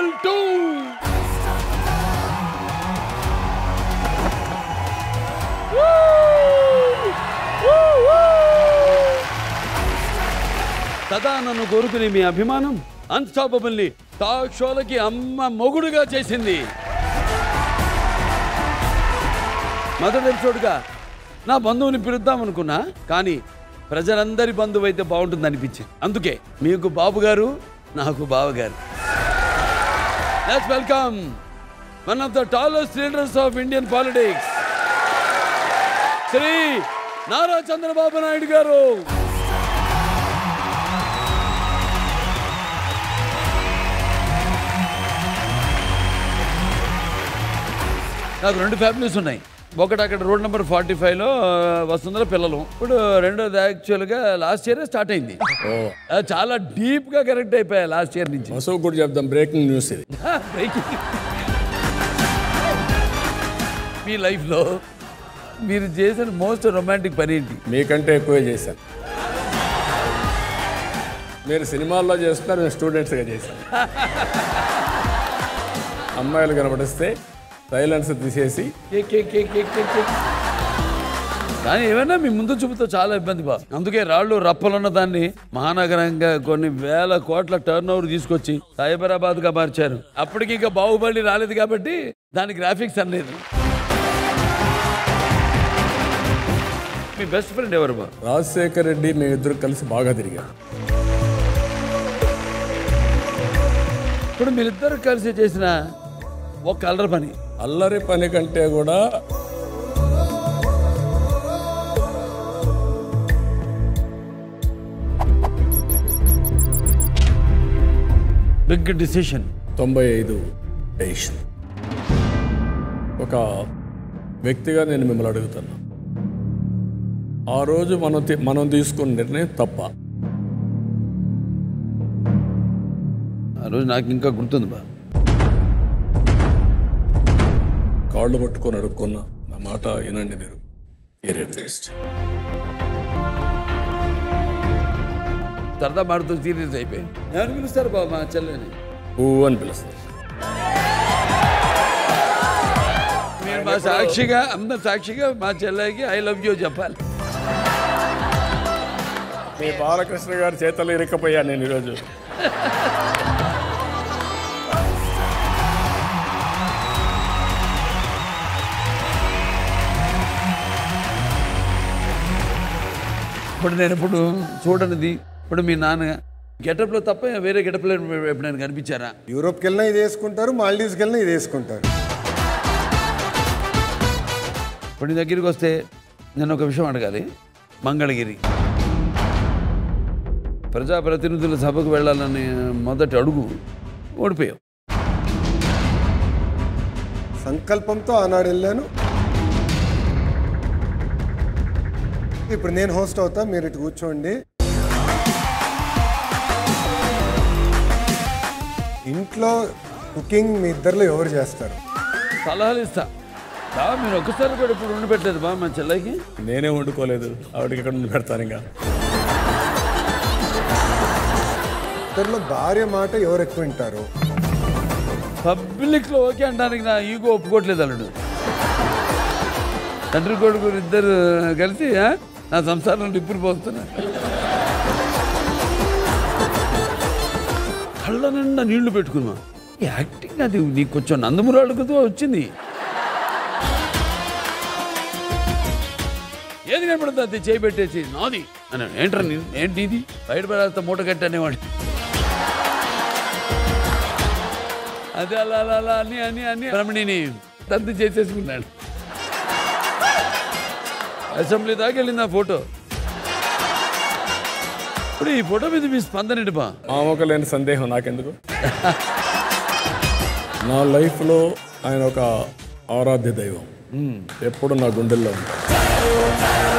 Level two సదా నన్ను కోరుకునే మీ అభిమానం అన్స్టాపబుల్ని టాక్ షోలకి అమ్మ మొగుడుగా చేసింది మొదటి ఎపిసోడ్గా నా బంధువుని పిలుద్దాం అనుకున్నా కానీ ప్రజలందరి బంధువు అయితే బాగుంటుంది అనిపించింది అందుకే మీకు బాబు గారు నాకు బావగారు let's welcome one of the tallest leaders of Indian politics Shri Nara Chandrababu Naidu garu నాకు రెండు ఫ్యామిలీస్ ఉన్నాయి ఒకటి అక్కడ రోడ్ నెంబర్ ఫార్టీ ఫైవ్లో వస్తుందో పిల్లలు ఇప్పుడు రెండోది యాక్చువల్గా లాస్ట్ ఇయర్ స్టార్ట్ అయింది ఆ, చాలా డీప్గా కనెక్ట్ అయిపోయా లాస్ట్ ఇయర్ నుంచి అశోక్ కూడా చెప్దాం బ్రేకింగ్ న్యూస్ ఇది Breaking. మీ లైఫ్లో మీరు చేసిన మోస్ట్ రొమాంటిక్ పని ఏంటి మీకంటే ఎక్కువే చేశాను మీరు సినిమాల్లో చేస్తున్నారు నేను స్టూడెంట్స్గా చేశాను అమ్మాయిలు కనబడిస్తే సైలెన్స్ తీసేసి కేక్ కేక్ కేక్ కేక్ కేక్ కేక్. కానీ ఏమైనా మీ ముందు చూపుతో చాలా ఇబ్బంది బా అందుకే రాళ్ళు రప్పలున్న దాన్ని మహానగరంగా కొన్ని వేల కోట్ల టర్న్ ఓవర్ తీసుకొచ్చి సైబరాబాద్ గా మార్చారు అప్పటికి ఇంకా బాహుబలి రాలేదు కాబట్టి దాని గ్రాఫిక్స్ అనలేదు మీ బెస్ట్ ఫ్రెండ్ ఎవరు బా రాజశేఖర్ రెడ్డి మేమిద్దరు కలిసి బాగా తిరిగాం ఇప్పుడు మీరిద్దరు కలిసి చేసిన ఒక కలర్ పని అల్లరి పని కంటే కూడా బిగ్ డిసిషన్ తొంభై ఐదు డెసిషన్ ఒక వ్యక్తిగా నేను మిమ్మల్ని అడుగుతున్నా ఆ రోజు మనం తీ- మనం తీసుకున్న నిర్ణయం తప్ప ఆ రోజు నాకు ఇంకా గుర్తుంది బా కాళ్ళు పట్టుకొని అడుక్కున్నా నా మాట వినండి మీరు ఏరియర్ టెస్ట్ సరదా మాడుతూ సీరియస్ అయిపోయి ఎవరు పిలుస్తారు బాబు మా చెల్లెని ఊ అని పిలుస్తుంది మీరు మా సాక్షిగా అందరు సాక్షిగా మా చెల్లెకి ఐ లవ్ యూ చెప్పాలి మీ బాలకృష్ణ గారి చేతలు ఇరకపోయా నేను ఈరోజు ఇప్పుడు నేను ఇప్పుడు చూడనిది ఇప్పుడు మీ నాన్న గెటప్లో తప్ప వేరే గెటప్లో ఎప్పుడైనా కనిపించారా యూరోప్కి వెళ్ళినా ఇది వేసుకుంటారు మాల్డీవ్స్కి వెళ్ళినా ఇది వేసుకుంటారు ఇప్పుడు నీ దగ్గరికి వస్తే నేను ఒక విషయం అడగాలి మంగళగిరి ప్రజాప్రతినిధుల సభకు వెళ్ళాలని మొదటి అడుగు ఓడిపోయావు సంకల్పంతో ఆనాడు వెళ్ళాను ఇప్పుడు నేను హోస్ట్ అవుతా మీరు ఇటు కూర్చోండి ఇంట్లో కుకింగ్ మీ ఇద్దరిలో ఎవరు చేస్తారు సలహాలు ఇస్తా బా మీరు ఒక్కసారి కూడా ఇప్పుడు ఉండి పెట్టలేదు బా మా చెల్లెకి నేనే వండుకోలేదు ఆవిడకి ఎక్కడ నుండి పెడతాను ఇంకా ఇద్దరిలో భార్య మాట ఎవరు ఎక్కువ వింటారు పబ్లిక్లో ఓకే అంటానికి నా ఈగో ఒప్పుకోవట్లేదు అల్లుడు తండ్రి కొడుకు ఇద్దరు కలిసి ఆ, నా సంసారం నిప్పులు పోస్తున్నా కళ్ళ నిండా నీళ్లు పెట్టుకున్నా ఈ యాక్టింగ్ అది నీకు కొంచెం నందమురాడుకుతూ వచ్చింది ఏది కనపడుతుంది అది చేయి పెట్టేసి నాది అని ఏంట్రా నీ- ఏంటి ఇది బయట పడేస్తా మూట కట్టి అనేవాడు అదే అలా అలా అలా అని అని అని రమణిని తంతు చేసేసుకున్నాడు అసెంబ్లీ దాకా వెళ్ళింది ఆ ఫోటో ఇప్పుడు ఈ ఫోటో మీద మీ స్పందన ఏంటి బా మామూలు లేని సందేహం నాకెందుకు నా లైఫ్లో ఆయన ఒక ఆరాధ్య దైవం ఎప్పుడు నా గుండెల్లో ఉంటాడు